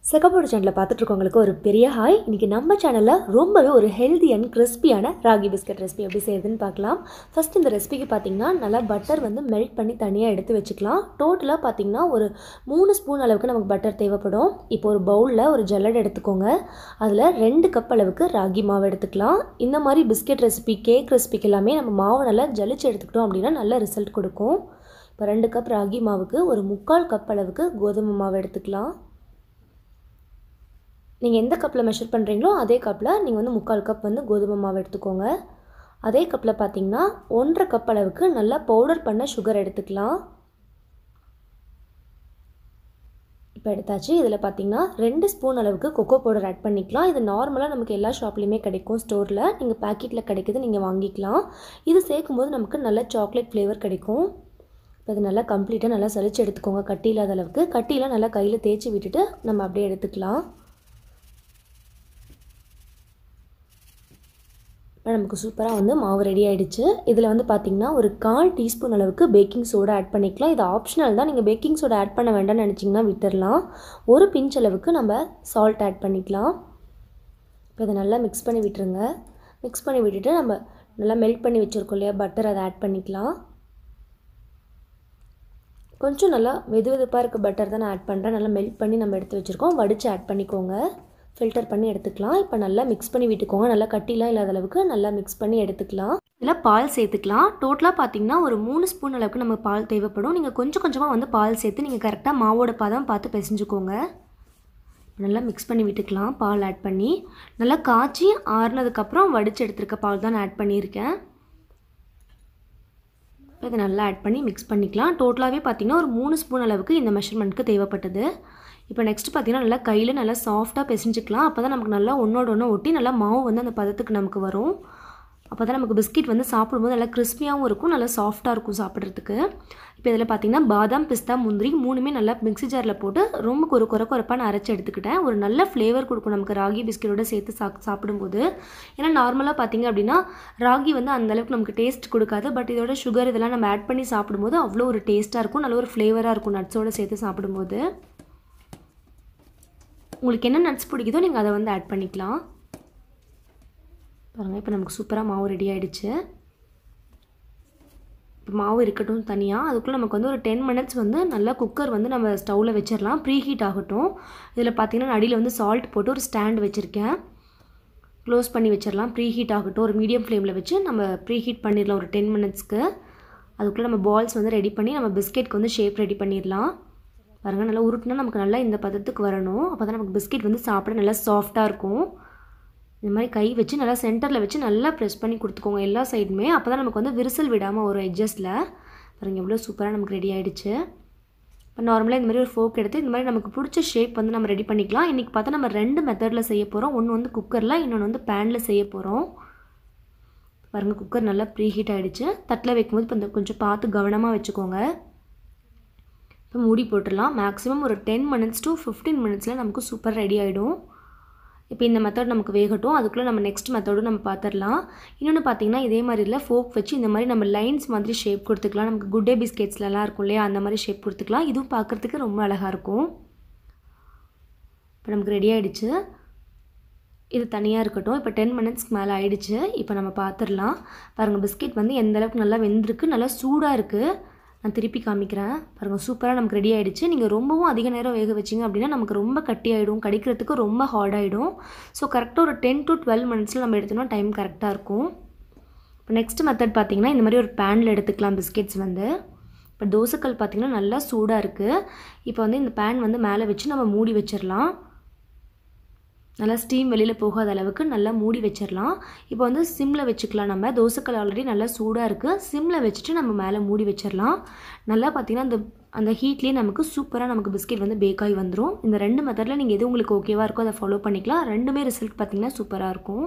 செகப்போட சேனலில் பார்த்துட்டு இருக்கவங்களுக்கு ஒரு பெரிய ஹாய் இன்றைக்கி நம்ம சேனலில் ரொம்பவே ஒரு ஹெல்தி அண்ட் கிறிஸ்பியான ராகி பிஸ்கட் ரெசிபி எப்படி செய்யுதுன்னு பார்க்கலாம் ஃபஸ்ட் இந்த ரெசிபிக்கு பார்த்தீங்கன்னா நல்லா பட்டர் வந்து மெல்ட் பண்ணி தனியாக எடுத்து வச்சுக்கலாம் டோட்டலாக பார்த்தீங்கன்னா ஒரு மூணு ஸ்பூன் அளவுக்கு நமக்கு பட்டர் தேவைப்படும் இப்போ ஒரு பவுலில் ஒரு ஜல்லடை எடுத்துக்கோங்க அதில் ரெண்டு கப் அளவுக்கு ராகி மாவு எடுத்துக்கலாம் இந்த மாதிரி பிஸ்கெட் ரெசிபி கேக் ரெசிபிக்கு எல்லாமே நம்ம மாவு நல்லா ஜலிச்சு எடுத்துக்கிட்டோம் அப்படின்னா நல்ல ரிசல்ட் கொடுக்கும் இப்போ ரெண்டு கப் ராகி மாவுக்கு ஒரு முக்கால் கப் அளவுக்கு கோதுமை மாவு எடுத்துக்கலாம் நீங்கள் எந்த கப்பில் மெஷர் பண்ணுறீங்களோ அதே கப்பில் நீங்கள் வந்து முக்கால் கப் வந்து கோதுமை மாவு எடுத்துக்கோங்க அதே கப்பில் பார்த்தீங்கன்னா ஒன்றரை கப் அளவுக்கு நல்லா பவுடர் பண்ண சுகர் எடுத்துக்கலாம் இப்போ எடுத்தாச்சு இதில் பார்த்தீங்கன்னா ரெண்டு ஸ்பூன் அளவுக்கு கொக்கோ பவுடர் ஆட் பண்ணிக்கலாம் இது நார்மலாக நமக்கு எல்லா ஷாப்லேயுமே கிடைக்கும் ஸ்டோரில் நீங்கள் பேக்கெட்டில் கிடைக்குது நீங்கள் வாங்கிக்கலாம் இது சேர்க்கும் போது நமக்கு நல்ல சாக்லேட் ஃப்ளேவர் கிடைக்கும் இப்போ இது நல்லா கம்ப்ளீட்டாக நல்லா சளிச்சு எடுத்துக்கோங்க கட்டி இல்லாத அளவுக்கு கட்டிலாம் நல்லா கையில் தேய்ச்சி விட்டுட்டு நம்ம அப்படியே எடுத்துக்கலாம் இப்போ நமக்கு சூப்பராக வந்து மாவு ரெடி ஆகிடுச்சு இதில் வந்து பார்த்திங்கன்னா ஒரு கால் டீஸ்பூன் அளவுக்கு பேக்கிங் சோடா ஆட் பண்ணிக்கலாம் இது ஆப்ஷனல் தான் நீங்கள் பேக்கிங் சோடா ஆட் பண்ண வேண்டாம்னு நினச்சிங்கன்னா விட்டுடலாம் ஒரு பிஞ்ச் அளவுக்கு நம்ம சால்ட் ஆட் பண்ணிக்கலாம் இப்போ இதை நல்லா மிக்ஸ் பண்ணி விட்டுருங்க மிக்ஸ் பண்ணி விட்டுட்டு நம்ம நல்லா மெல்ட் பண்ணி வச்சுருக்கோம் இல்லையா பட்டர் அதை ஆட் பண்ணிக்கலாம் கொஞ்சம் நல்லா வெது வெதுப்பாக இருக்க பட்டர் தான் நான் ஆட் பண்ணுறேன் நல்லா மெல்ட் பண்ணி நம்ம எடுத்து வச்சுருக்கோம் வடித்து ஆட் பண்ணிக்கோங்க ஃபில்டர் பண்ணி எடுத்துக்கலாம் இப்போ நல்லா மிக்ஸ் பண்ணி விட்டுக்கோங்க நல்லா கட்டிலாம் இல்லாத அளவுக்கு நல்லா மிக்ஸ் பண்ணி எடுத்துக்கலாம் இதில் பால் சேர்த்துக்கலாம் டோட்டலாக பார்த்தீங்கன்னா ஒரு மூணு ஸ்பூன் அளவுக்கு நம்ம பால் தேவைப்படும் நீங்கள் கொஞ்சம் கொஞ்சமாக வந்து பால் சேர்த்து நீங்கள் கரெக்டாக மாவோட பதம் பார்த்து பிசைஞ்சுக்கோங்க நல்லா மிக்ஸ் பண்ணி விட்டுக்கலாம் பால் ஆட் பண்ணி நல்லா காய்ச்சி ஆறுனதுக்கப்புறம் வடித்து எடுத்துருக்க பால் தான் நான் ஆட் பண்ணியிருக்கேன் இதை நல்லா ஆட் பண்ணி மிக்ஸ் பண்ணிக்கலாம் டோட்டலாகவே பார்த்திங்கன்னா ஒரு மூணு ஸ்பூன் அளவுக்கு இந்த மெஷர்மெண்ட்க்கு தேவைப்பட்டது இப்போ நெக்ஸ்ட் பார்த்திங்கன்னா நல்லா கையில் நல்லா சாஃப்டாக பிசைஞ்சிக்கலாம் அப்போ தான் நமக்கு நல்லா ஒன்றோட ஒன்று ஒட்டி நல்லா மாவு வந்து அந்த பதத்துக்கு நமக்கு வரும் அப்போ தான் நமக்கு பிஸ்கெட் வந்து சாப்பிடும்போது நல்லா கிறிஸ்பியாகவும் இருக்கும் நல்லா சாஃப்டாக இருக்கும் சாப்பிட்றதுக்கு இப்போ இதில் பார்த்திங்கன்னா பாதாம் பிஸ்தா முந்திரி மூணுமே நல்லா மிக்ஸி ஜாரில் போட்டு ரொம்ப ஒரு குறை குறைப்பாக நான் அரைச்சி எடுத்துக்கிட்டேன் ஒரு நல்ல ஃப்ளேவர் கொடுக்கும் நமக்கு ராகி பிஸ்கெட்டோட சேர்த்து சா சாப்பிடும்போது ஏன்னா நார்மலாக பார்த்திங்க அப்படின்னா ராகி வந்து அந்தளவுக்கு நமக்கு டேஸ்ட் கொடுக்காது பட் இதோட சுகர் இதெல்லாம் நம்ம ஆட் பண்ணி சாப்பிடும்போது அவ்வளோ ஒரு டேஸ்ட்டாக இருக்கும் நல்ல ஒரு ஃப்ளேவராக இருக்கும் நட்ஸோடு சேர்த்து சாப்பிடும்போது உங்களுக்கு என்ன நட்ஸ் பிடிக்குதோ நீங்கள் அதை வந்து ஆட் பண்ணிக்கலாம் பாருங்கள் இப்போ நமக்கு சூப்பராக மாவு ரெடி ஆகிடுச்சு இப்போ மாவு இருக்கட்டும் தனியாக அதுக்குள்ளே நமக்கு வந்து ஒரு டென் மினிட்ஸ் வந்து நல்லா குக்கர் வந்து நம்ம ஸ்டவ்வில் வச்சிடலாம் ப்ரீ ஹீட் ஆகட்டும் இதில் பார்த்திங்கன்னா அடியில் வந்து சால்ட் போட்டு ஒரு ஸ்டாண்ட் வச்சுருக்கேன் க்ளோஸ் பண்ணி வச்சிடலாம் ப்ரீ ஹீட் ஆகட்டும் ஒரு மீடியம் ஃப்ளேமில் வச்சு நம்ம ப்ரீ ஹீட் பண்ணிடலாம் ஒரு டென் மினிட்ஸ்க்கு அதுக்குள்ளே நம்ம பால்ஸ் வந்து ரெடி பண்ணி நம்ம பிஸ்கெட்க்கு வந்து ஷேப் ரெடி பண்ணிடலாம் பாருங்கள் நல்லா உருட்டுனா நமக்கு நல்லா இந்த பதத்துக்கு வரணும் அப்போ தான் நமக்கு பிஸ்கெட் வந்து சாப்பிட நல்லா சாஃப்டாக இருக்கும் இந்த மாதிரி கை வச்சு நல்லா சென்டரில் வச்சு நல்லா ப்ரெஸ் பண்ணி கொடுத்துக்கோங்க எல்லா சைடுமே அப்போ தான் நமக்கு வந்து விரிசல் விடாமல் ஒரு எட்ஜஸில் பாருங்கள் எவ்வளோ சூப்பராக நமக்கு ரெடி ஆகிடுச்சு இப்போ நார்மலாக இந்த மாதிரி ஒரு ஃபோக் எடுத்து இந்த மாதிரி நமக்கு பிடிச்ச ஷேப் வந்து நம்ம ரெடி பண்ணிக்கலாம் இன்றைக்கி பார்த்தா நம்ம ரெண்டு மெத்தடில் செய்ய போகிறோம் ஒன்று வந்து குக்கரில் இன்னொன்று வந்து பேனில் செய்ய போகிறோம் பாருங்கள் குக்கர் நல்லா ப்ரீ ஹீட் ஆகிடுச்சு தட்டில் வைக்கும்போது இப்போ இந்த கொஞ்சம் பார்த்து கவனமாக வச்சுக்கோங்க இப்போ மூடி போட்டுடலாம் மேக்ஸிமம் ஒரு டென் மினிட்ஸ் டு ஃபிஃப்டீன் மினிட்ஸில் நமக்கு சூப்பர் ரெடி ஆகிடும் இப்போ இந்த மெத்தட் நமக்கு வேகட்டும் அதுக்குள்ளே நம்ம நெக்ஸ்ட் மெத்தடும் நம்ம பார்த்துடலாம் இன்னொன்று பார்த்தீங்கன்னா இதே மாதிரி இல்லை ஃபோக் வச்சு இந்த மாதிரி நம்ம லைன்ஸ் மாதிரி ஷேப் கொடுத்துக்கலாம் நமக்கு குட் டே பிஸ்கெட்ஸ்லலாம் இருக்கும் இல்லையா அந்த மாதிரி ஷேப் கொடுத்துக்கலாம் இதுவும் பார்க்குறதுக்கு ரொம்ப அழகாக இருக்கும் இப்போ நமக்கு ரெடி ஆகிடுச்சு இது தனியாக இருக்கட்டும் இப்போ டென் மினிட்ஸ்க்கு மேலே ஆயிடுச்சு இப்போ நம்ம பார்த்துடலாம் பாருங்கள் பிஸ்கெட் வந்து எந்த அளவுக்கு நல்லா வெந்திருக்கு நல்லா சூடாக இருக்குது நான் திருப்பி காமிக்கிறேன் பாருங்கள் சூப்பராக நமக்கு ரெடி ஆகிடுச்சு நீங்கள் ரொம்பவும் அதிக நேரம் வேக வச்சிங்க அப்படின்னா நமக்கு ரொம்ப கட்டி ஆகிடும் கடிக்கிறதுக்கு ரொம்ப ஹார்ட் ஆகிடும் ஸோ கரெக்டாக ஒரு டென் டு டுவெல் மினிட்ஸில் நம்ம எடுத்தோம்னா டைம் கரெக்டாக இருக்கும் இப்போ நெக்ஸ்ட் மெத்தட் பார்த்திங்கன்னா இந்த மாதிரி ஒரு பேனில் எடுத்துக்கலாம் பிஸ்கெட்ஸ் வந்து இப்போ தோசைக்கல் பார்த்திங்கன்னா நல்லா சூடாக இருக்குது இப்போ வந்து இந்த பேன் வந்து மேலே வச்சு நம்ம மூடி வச்சிடலாம் நல்லா ஸ்டீம் வெளியில் போகாத அளவுக்கு நல்லா மூடி வச்சிடலாம் இப்போ வந்து சிம்மில் வச்சுக்கலாம் நம்ம தோசைக்கல் ஆல்ரெடி நல்லா சூடாக இருக்குது சிம்மில் வச்சுட்டு நம்ம மேலே மூடி வச்சிடலாம் நல்லா பார்த்திங்கன்னா அந்த அந்த ஹீட்லேயே நமக்கு சூப்பராக நமக்கு பிஸ்கெட் வந்து பேக் ஆகி வந்துடும் இந்த ரெண்டு மெத்தடில் நீங்கள் எது உங்களுக்கு ஓகேவாக இருக்கோ அதை ஃபாலோ பண்ணிக்கலாம் ரெண்டுமே ரிசல்ட் பார்த்திங்கன்னா சூப்பராக இருக்கும்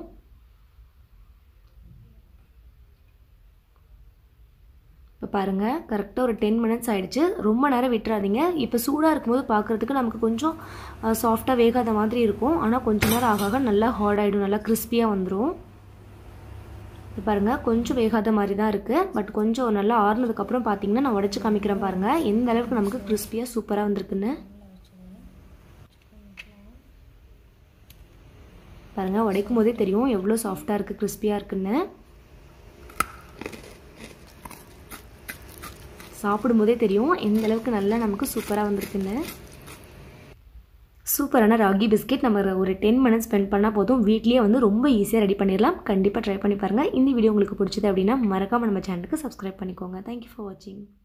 இப்போ பாருங்கள் கரெக்டாக ஒரு டென் மினிட்ஸ் ஆகிடுச்சு ரொம்ப நேரம் விட்டுறாதீங்க இப்போ சூடாக இருக்கும்போது பார்க்குறதுக்கு நமக்கு கொஞ்சம் சாஃப்டாக வேகாத மாதிரி இருக்கும் ஆனால் கொஞ்சம் நேரம் ஆக ஆக நல்லா ஹார்ட் ஆகிடும் நல்லா கிறிஸ்பியாக வந்துடும் இப்போ பாருங்கள் கொஞ்சம் வேகாத மாதிரி தான் இருக்குது பட் கொஞ்சம் நல்லா ஆறுனதுக்கப்புறம் பார்த்தீங்கன்னா நான் உடச்சி காமிக்கிறேன் பாருங்கள் எந்த அளவுக்கு நமக்கு கிறிஸ்பியாக சூப்பராக வந்திருக்குன்னு பாருங்கள் உடைக்கும் போதே தெரியும் எவ்வளோ சாஃப்டாக இருக்குது கிறிஸ்பியாக இருக்குன்னு சாப்பிடும்போதே தெரியும் எந்த அளவுக்கு நல்லா நமக்கு சூப்பராக வந்திருக்குன்னு சூப்பரான ராகி பிஸ்கெட் நம்ம ஒரு டென் மினிட்ஸ் ஸ்பெண்ட் பண்ணால் போதும் வீட்லேயே வந்து ரொம்ப ஈஸியாக ரெடி பண்ணிடலாம் கண்டிப்பாக ட்ரை பண்ணி பாருங்கள் இந்த வீடியோ உங்களுக்கு பிடிச்சது அப்படின்னா மறக்காமல் நம்ம சேனலுக்கு சப்ஸ்கிரைப் பண்ணிக்கோங்க தேங்க்யூ ஃபார் வாட்சிங்